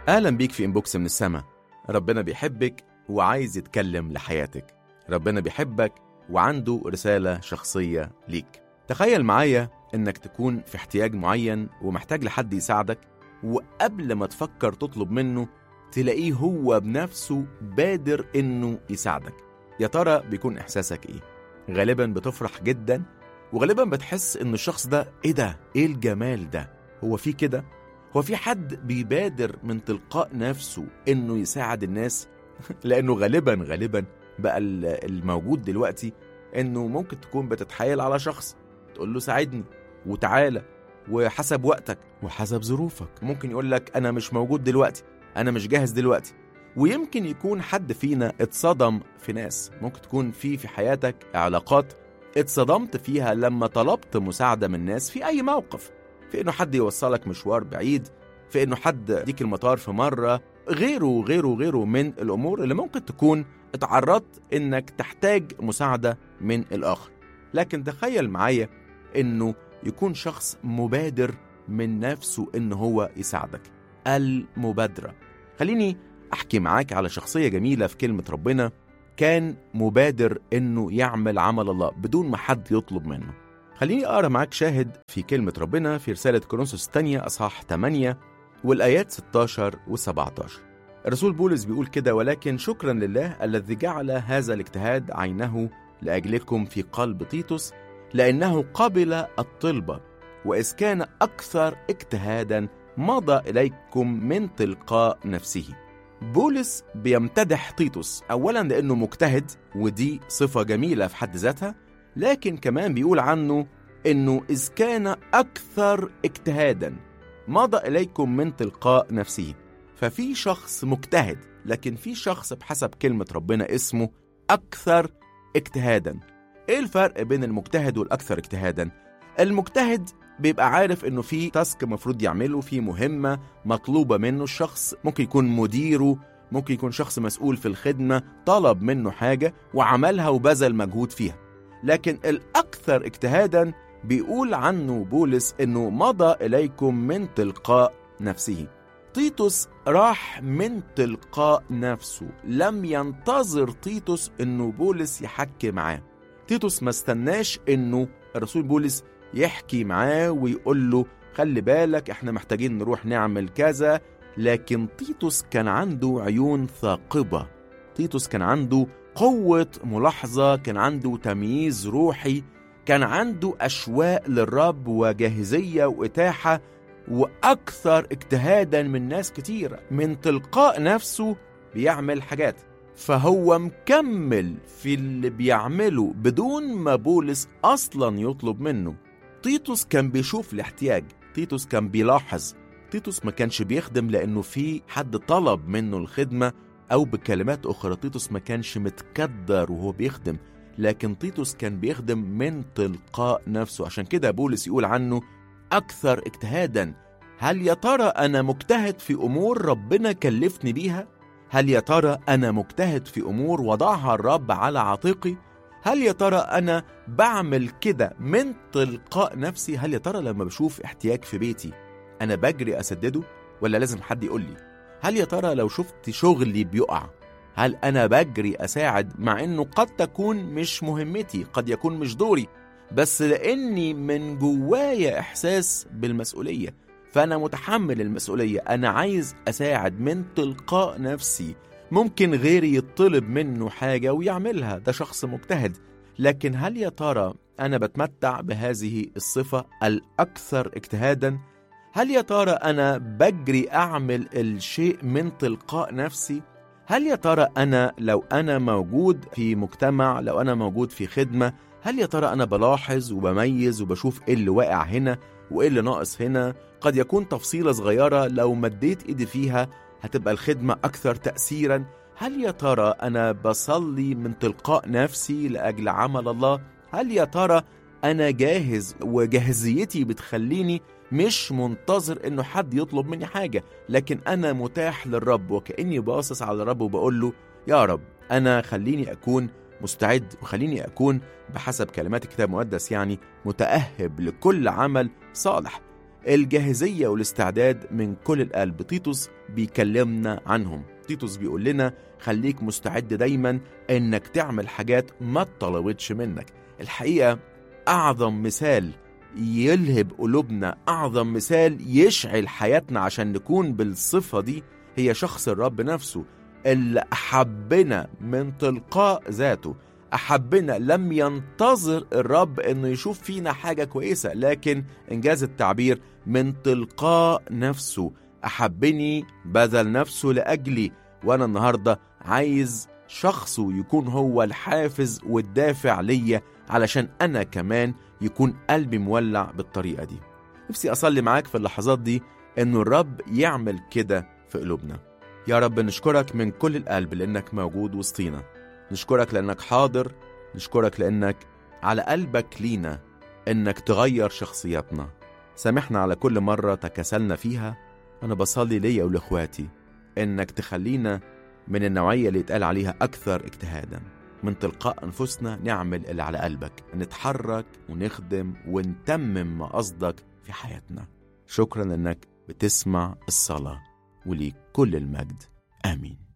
أهلا بيك في إنبوكس من السما ربنا بيحبك وعايز يتكلم لحياتك ربنا بيحبك وعنده رسالة شخصية ليك تخيل معايا إنك تكون في احتياج معين ومحتاج لحد يساعدك وقبل ما تفكر تطلب منه تلاقيه هو بنفسه بادر إنه يساعدك يا ترى بيكون إحساسك إيه؟ غالبا بتفرح جدا وغالبا بتحس إن الشخص ده إيه ده؟ إيه الجمال ده؟ هو في كده؟ هو في حد بيبادر من تلقاء نفسه إنه يساعد الناس؟ لأنه غالبا غالبا بقى الموجود دلوقتي إنه ممكن تكون بتتحايل على شخص تقول له ساعدني وتعالى وحسب وقتك وحسب ظروفك ممكن يقول لك أنا مش موجود دلوقتي أنا مش جاهز دلوقتي ويمكن يكون حد فينا اتصدم في ناس ممكن تكون في في حياتك علاقات اتصدمت فيها لما طلبت مساعدة من ناس في أي موقف في إنه حد يوصلك مشوار بعيد في إنه حد يديك المطار في مرة غيره وغيره وغيره من الأمور اللي ممكن تكون اتعرضت إنك تحتاج مساعدة من الآخر لكن تخيل معايا إنه يكون شخص مبادر من نفسه إن هو يساعدك المبادرة خليني أحكي معاك على شخصية جميلة في كلمة ربنا كان مبادر إنه يعمل عمل الله بدون ما حد يطلب منه خليني أقرأ معاك شاهد في كلمة ربنا في رسالة كورنثوس الثانية أصحاح 8 والآيات 16 و 17 الرسول بولس بيقول كده ولكن شكرا لله الذي جعل هذا الاجتهاد عينه لأجلكم في قلب تيتوس لأنه قبل الطلبة وإذ كان أكثر اجتهادا مضى إليكم من تلقاء نفسه بولس بيمتدح تيتوس أولا لأنه مجتهد ودي صفة جميلة في حد ذاتها لكن كمان بيقول عنه إنه إذ كان أكثر اجتهادا مضى إليكم من تلقاء نفسه ففي شخص مجتهد لكن في شخص بحسب كلمة ربنا اسمه أكثر اجتهادا إيه الفرق بين المجتهد والأكثر اجتهادا؟ المجتهد بيبقى عارف انه في تاسك مفروض يعمله في مهمة مطلوبة منه الشخص ممكن يكون مديره ممكن يكون شخص مسؤول في الخدمة طلب منه حاجة وعملها وبذل مجهود فيها لكن الأكثر اجتهادا بيقول عنه بولس انه مضى إليكم من تلقاء نفسه تيتوس راح من تلقاء نفسه لم ينتظر تيتوس انه بولس يحكي معاه تيتوس ما استناش انه الرسول بولس يحكي معاه ويقول له خلي بالك احنا محتاجين نروح نعمل كذا لكن تيتوس كان عنده عيون ثاقبة تيتوس كان عنده قوة ملاحظة كان عنده تمييز روحي كان عنده أشواق للرب وجاهزية وإتاحة وأكثر اجتهادا من ناس كتيرة من تلقاء نفسه بيعمل حاجات فهو مكمل في اللي بيعمله بدون ما بولس أصلا يطلب منه تيتوس كان بيشوف الاحتياج تيتوس كان بيلاحظ تيتوس ما كانش بيخدم لأنه في حد طلب منه الخدمة أو بكلمات أخرى تيتوس ما كانش متكدر وهو بيخدم لكن تيتوس كان بيخدم من تلقاء نفسه عشان كده بولس يقول عنه أكثر اجتهادا هل يا ترى أنا مجتهد في أمور ربنا كلفني بيها؟ هل يا ترى أنا مجتهد في أمور وضعها الرب على عاتقي؟ هل يا ترى أنا بعمل كده من تلقاء نفسي؟ هل يا ترى لما بشوف احتياج في بيتي أنا بجري أسدده؟ ولا لازم حد يقول لي؟ هل يا ترى لو شفت شغلي بيقع هل أنا بجري أساعد مع إنه قد تكون مش مهمتي قد يكون مش دوري بس لأني من جوايا إحساس بالمسؤولية فأنا متحمل المسؤولية أنا عايز أساعد من تلقاء نفسي ممكن غيري يطلب منه حاجة ويعملها ده شخص مجتهد لكن هل يا ترى أنا بتمتع بهذه الصفة الأكثر اجتهادا؟ هل يا ترى أنا بجري أعمل الشيء من تلقاء نفسي؟ هل يا ترى أنا لو أنا موجود في مجتمع لو أنا موجود في خدمة هل يا ترى أنا بلاحظ وبميز وبشوف إيه اللي واقع هنا وإيه اللي ناقص هنا قد يكون تفصيلة صغيرة لو مديت إيدي فيها هتبقى الخدمة أكثر تأثيرا هل يا ترى أنا بصلي من تلقاء نفسي لأجل عمل الله هل يا ترى أنا جاهز وجاهزيتي بتخليني مش منتظر انه حد يطلب مني حاجة لكن انا متاح للرب وكأني باصص على الرب وبقول له يا رب انا خليني اكون مستعد وخليني اكون بحسب كلمات الكتاب المقدس يعني متأهب لكل عمل صالح الجاهزية والاستعداد من كل القلب تيتوس بيكلمنا عنهم تيتوس بيقول لنا خليك مستعد دايما انك تعمل حاجات ما اتطلبتش منك الحقيقة أعظم مثال يلهب قلوبنا أعظم مثال يشعل حياتنا عشان نكون بالصفة دي هي شخص الرب نفسه اللي أحبنا من تلقاء ذاته أحبنا لم ينتظر الرب إنه يشوف فينا حاجة كويسة لكن إنجاز التعبير من تلقاء نفسه أحبني بذل نفسه لأجلي وأنا النهاردة عايز شخصه يكون هو الحافز والدافع ليا علشان أنا كمان يكون قلبي مولع بالطريقة دي نفسي أصلي معاك في اللحظات دي إنه الرب يعمل كده في قلوبنا يا رب نشكرك من كل القلب لأنك موجود وسطينا نشكرك لأنك حاضر نشكرك لأنك على قلبك لينا إنك تغير شخصياتنا سامحنا على كل مرة تكاسلنا فيها أنا بصلي ليا ولإخواتي إنك تخلينا من النوعية اللي يتقال عليها أكثر اجتهادا من تلقاء أنفسنا نعمل اللي على قلبك نتحرك ونخدم ونتمم ما قصدك في حياتنا شكرا لأنك بتسمع الصلاة وليك كل المجد آمين